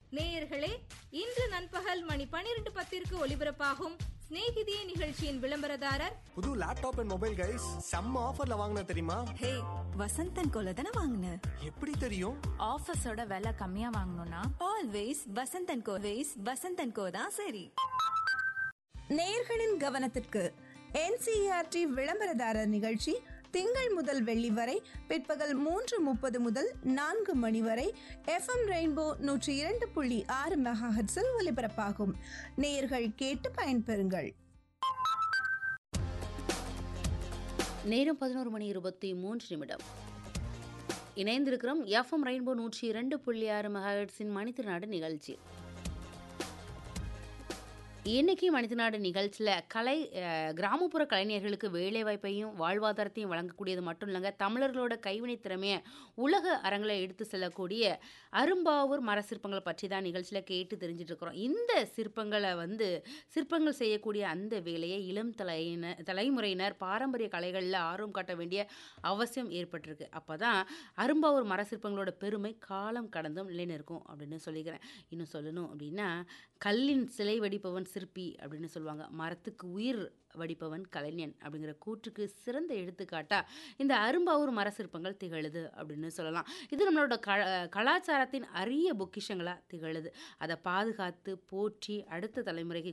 நேயர்களே இன்று நண்பகல் மணி பனிரெண்டு பத்திற்கு ஒலிபரப்பாகும் சிநேகிதியே நிகழ்ச்சியின் விளம்பரதாரர் புது லேப்டாப் அண்ட் மொபைல் கைஸ் செம்ம ஆஃபர்ல வாங்கின தெரியுமா ஹே வசந்தன் கோல தானே வாங்கின எப்படி தெரியும் ஆஃபீஸோட விலை கம்மியா வாங்கணும்னா always Vasanthan co ways Vasanthan co தான் சரி நேயர்களின் கவனத்திற்கு என்சிஆர்டி விளம்பரதாரர் நிகழ்ச்சி திங்கள் முதல் வெள்ளி வரை பிற்பகல் மூன்று முப்பது முதல் நான்கு மணி வரை எஃப்எம் ரெயின்போ நூற்றி இரண்டு புள்ளி ஆறு மெகாஹெட்ஸில் ஒலிபரப்பாகும் நேயர்கள் கேட்டு பயன்பெறுங்கள் நேரம் பதினோரு மணி இருபத்தி மூன்று நிமிடம் இணைந்திருக்கிறோம் எஃப்எம் ரெயின்போ நூற்றி இரண்டு புள்ளி ஆறு மெகாஹெட்ஸின் மணித்திருநாடு நிகழ்ச்சி இன்னைக்கு மனிதநாடு நிகழ்ச்சியில் கலை அஹ், கிராமப்புற கலைஞர்களுக்கு வேலைவாய்ப்பையும் வாழ்வாதாரத்தையும் வழங்கக்கூடியது மட்டும் இல்லைங்க தமிழர்களோட கைவினைத் திறமையை உலக அரங்கில் எடுத்து செல்லக்கூடிய அரும்பாவூர் மர சிற்பங்களை பற்றி தான் நிகழ்ச்சியில் கேட்டு தெரிஞ்சிட்டு இருக்கிறோம் இந்த சிற்பங்களை வந்து சிற்பங்கள் செய்யக்கூடிய அந்த வேலையை இளம் தலையினர் தலைமுறையினர் பாரம்பரிய கலைகளில் ஆர்வம் காட்ட வேண்டிய அவசியம் ஏற்பட்டிருக்கு அப்போ தான் அரும்பாவூர் மர சிற்பங்களோட பெருமை காலம் கடந்தும் நிலைநிற்கும் அப்படின்னு சொல்லிக்கிறேன் இன்னும் சொல்லணும் அப்படின்னா கல்லின் சிலை வடிப்பவன் சிற்பி அப்படின்னு சொல்லுவாங்க மரத்துக்கு உயிர் வடிப்பவன் கலைஞன் அப்படிங்கிற கூற்றுக்கு சிறந்த எடுத்துக்காட்டா இந்த அரும்பாவூர் மர சிற்பங்கள் திகழுது அப்படின்னு சொல்லலாம் இது நம்மளோட க கலாச்சாரத்தின் அரிய பொக்கிஷங்களாக திகழுது அதை பாதுகாத்து போற்றி அடுத்த தலைமுறைக்கு